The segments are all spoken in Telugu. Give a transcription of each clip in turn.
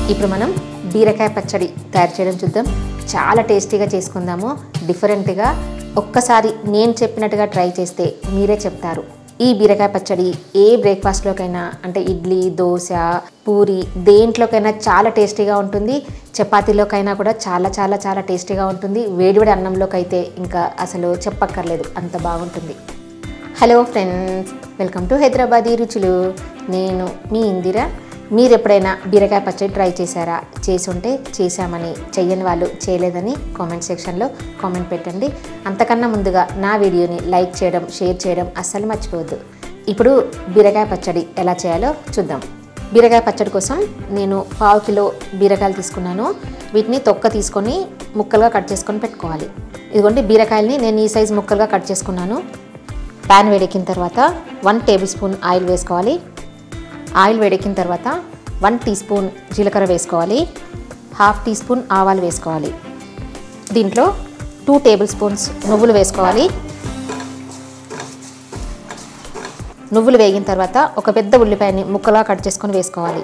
ఇప్పుడు మనం బీరకాయ పచ్చడి తయారు చేయడం చూద్దాం చాలా టేస్టీగా చేసుకుందాము డిఫరెంట్గా ఒక్కసారి నేను చెప్పినట్టుగా ట్రై చేస్తే మీరే చెప్తారు ఈ బీరకాయ పచ్చడి ఏ బ్రేక్ఫాస్ట్లోకైనా అంటే ఇడ్లీ దోశ పూరి దేంట్లోకైనా చాలా టేస్టీగా ఉంటుంది చపాతీలోకైనా కూడా చాలా చాలా చాలా టేస్టీగా ఉంటుంది వేడివేడి అన్నంలోకి అయితే ఇంకా అసలు చెప్పక్కర్లేదు అంత బాగుంటుంది hello friends welcome to Hyderabadi రుచులు నేను మీ ఇందిర మీరు ఎప్పుడైనా బీరకాయ పచ్చడి ట్రై చేశారా చేసుంటే చేశామని చెయ్యని వాళ్ళు చేయలేదని కామెంట్ సెక్షన్లో కామెంట్ పెట్టండి అంతకన్నా ముందుగా నా వీడియోని లైక్ చేయడం షేర్ చేయడం అస్సలు మర్చిపోవద్దు ఇప్పుడు బీరకాయ పచ్చడి ఎలా చేయాలో చూద్దాం బీరకాయ పచ్చడి కోసం నేను పావు కిలో బీరకాయలు తీసుకున్నాను వీటిని తొక్క తీసుకొని ముక్కలుగా కట్ చేసుకొని పెట్టుకోవాలి ఇదిగోండి బీరకాయల్ని నేను ఈ సైజు ముక్కలుగా కట్ చేసుకున్నాను ప్యాన్ వేడెక్కిన తర్వాత వన్ టేబుల్ స్పూన్ ఆయిల్ వేసుకోవాలి ఆయిల్ వేడెక్కిన తర్వాత వన్ టీ స్పూన్ జీలకర్ర వేసుకోవాలి హాఫ్ టీ స్పూన్ ఆవాలు వేసుకోవాలి దీంట్లో టూ టేబుల్ స్పూన్స్ నువ్వులు వేసుకోవాలి నువ్వులు వేగిన తర్వాత ఒక పెద్ద ఉల్లిపాయని ముక్కలా కట్ చేసుకొని వేసుకోవాలి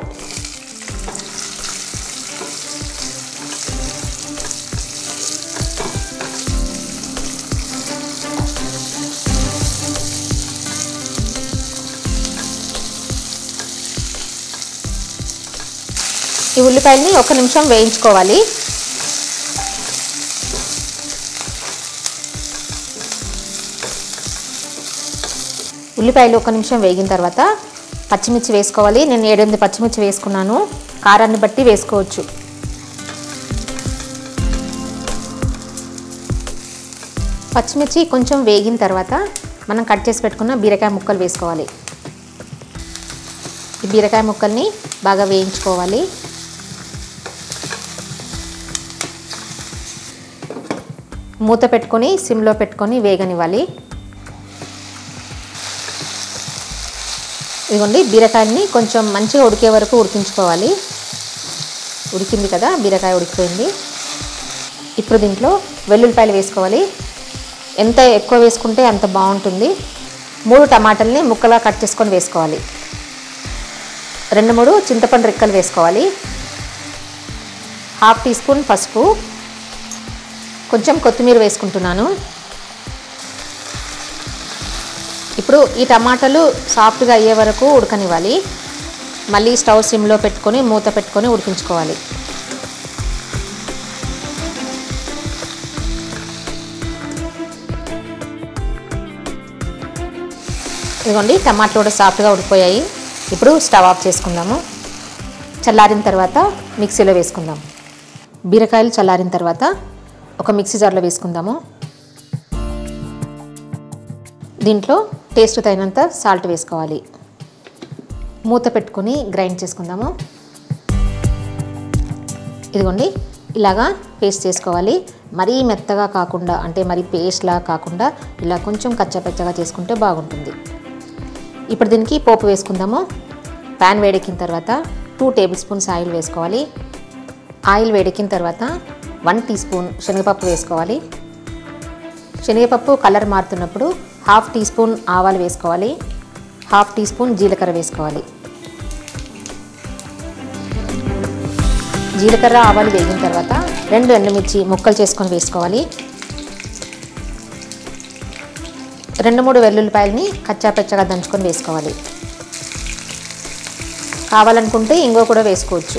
ఈ ఉల్లిపాయల్ని ఒక నిమిషం వేయించుకోవాలి ఉల్లిపాయలు ఒక నిమిషం వేగిన తర్వాత పచ్చిమిర్చి వేసుకోవాలి నేను ఏడెనిమిది పచ్చిమిర్చి వేసుకున్నాను కారాన్ని బట్టి వేసుకోవచ్చు పచ్చిమిర్చి కొంచెం వేగిన తర్వాత మనం కట్ చేసి పెట్టుకున్న బీరకాయ ముక్కలు వేసుకోవాలి ఈ బీరకాయ ముక్కల్ని బాగా వేయించుకోవాలి మూత పెట్టుకొని సిమ్లో పెట్టుకొని వేగనివ్వాలి ఇదిగోండి బీరకాయని కొంచెం మంచిగా ఉడికే వరకు ఉడికించుకోవాలి ఉడికింది కదా బీరకాయ ఉడికిపోయింది ఇప్పుడు దీంట్లో వెల్లుల్లిపాయలు వేసుకోవాలి ఎంత ఎక్కువ వేసుకుంటే అంత బాగుంటుంది మూడు టమాటాలని ముక్కలా కట్ చేసుకొని వేసుకోవాలి రెండు మూడు చింతపండు రెక్కలు వేసుకోవాలి హాఫ్ టీ స్పూన్ పసుపు కొంచెం కొత్తిమీర వేసుకుంటున్నాను ఇప్పుడు ఈ టమాటాలు సాఫ్ట్గా అయ్యే వరకు ఉడకనివ్వాలి మళ్ళీ స్టవ్ సిమ్లో పెట్టుకొని మూత పెట్టుకొని ఉడికించుకోవాలి ఇదిగోండి టమాటాలు కూడా సాఫ్ట్గా ఉడికిపోయాయి ఇప్పుడు స్టవ్ ఆఫ్ చేసుకుందాము చల్లారిన తర్వాత మిక్సీలో వేసుకుందాం బీరకాయలు చల్లారిన తర్వాత ఒక మిక్సీ జార్లో వేసుకుందాము దీంట్లో టేస్ట్ తగినంత సాల్ట్ వేసుకోవాలి మూత పెట్టుకొని గ్రైండ్ చేసుకుందాము ఇదిగోండి ఇలాగా పేస్ట్ చేసుకోవాలి మరీ మెత్తగా కాకుండా అంటే మరీ పేస్ట్లా కాకుండా ఇలా కొంచెం కచ్చపచ్చగా చేసుకుంటే బాగుంటుంది ఇప్పుడు దీనికి పోపు వేసుకుందాము ప్యాన్ వేడెక్కిన తర్వాత టూ టేబుల్ స్పూన్స్ ఆయిల్ వేసుకోవాలి ఆయిల్ వేడెక్కిన తర్వాత వన్ టీ స్పూన్ శనగపప్పు వేసుకోవాలి శనగపప్పు కలర్ మారుతున్నప్పుడు హాఫ్ టీ స్పూన్ ఆవాలు వేసుకోవాలి హాఫ్ టీ స్పూన్ జీలకర్ర వేసుకోవాలి జీలకర్ర ఆవాలు వేగిన తర్వాత రెండు ఎండుమిర్చి ముక్కలు చేసుకొని వేసుకోవాలి రెండు మూడు వెల్లుల్లిపాయలని కచ్చాపెచ్చగా దంచుకొని వేసుకోవాలి కావాలనుకుంటే ఇంగో కూడా వేసుకోవచ్చు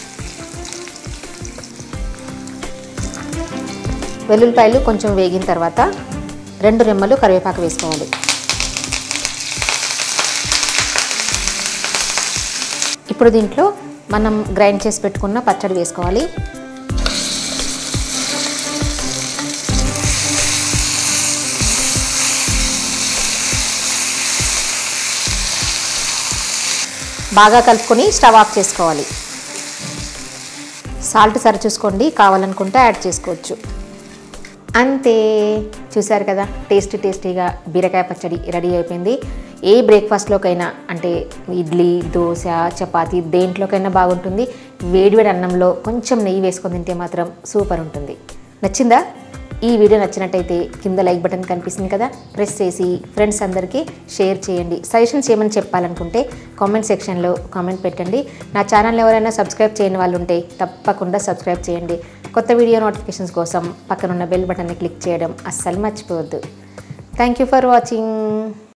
వెల్లుల్లిపాయలు కొంచెం వేగిన తర్వాత రెండు రెమ్మలు కరివేపాకు వేసుకోవాలి ఇప్పుడు దీంట్లో మనం గ్రైండ్ చేసి పెట్టుకున్న పచ్చడి వేసుకోవాలి బాగా కలుపుకొని స్టవ్ ఆఫ్ చేసుకోవాలి సాల్ట్ సరి చూసుకోండి కావాలనుకుంటే యాడ్ చేసుకోవచ్చు అంతే చూసారు కదా టేస్టీ టేస్టీగా బీరకాయ పచ్చడి రెడీ అయిపోయింది ఏ బ్రేక్ఫాస్ట్లోకైనా అంటే ఇడ్లీ దోశ చపాతీ దేంట్లోకైనా బాగుంటుంది వేడివేడి అన్నంలో కొంచెం నెయ్యి వేసుకొని తింటే మాత్రం సూపర్ ఉంటుంది నచ్చిందా ఈ వీడియో నచ్చినట్టయితే కింద లైక్ బటన్ కనిపిస్తుంది కదా ప్రెస్ చేసి ఫ్రెండ్స్ అందరికీ షేర్ చేయండి సజెషన్స్ ఏమని చెప్పాలనుకుంటే కామెంట్ సెక్షన్లో కామెంట్ పెట్టండి నా ఛానల్ ఎవరైనా సబ్స్క్రైబ్ చేయని వాళ్ళు ఉంటే తప్పకుండా సబ్స్క్రైబ్ చేయండి కొత్త వీడియో నోటిఫికేషన్స్ కోసం పక్కనున్న బెల్ బటన్ని క్లిక్ చేయడం అస్సలు మర్చిపోవద్దు థ్యాంక్ యూ ఫర్ వాచింగ్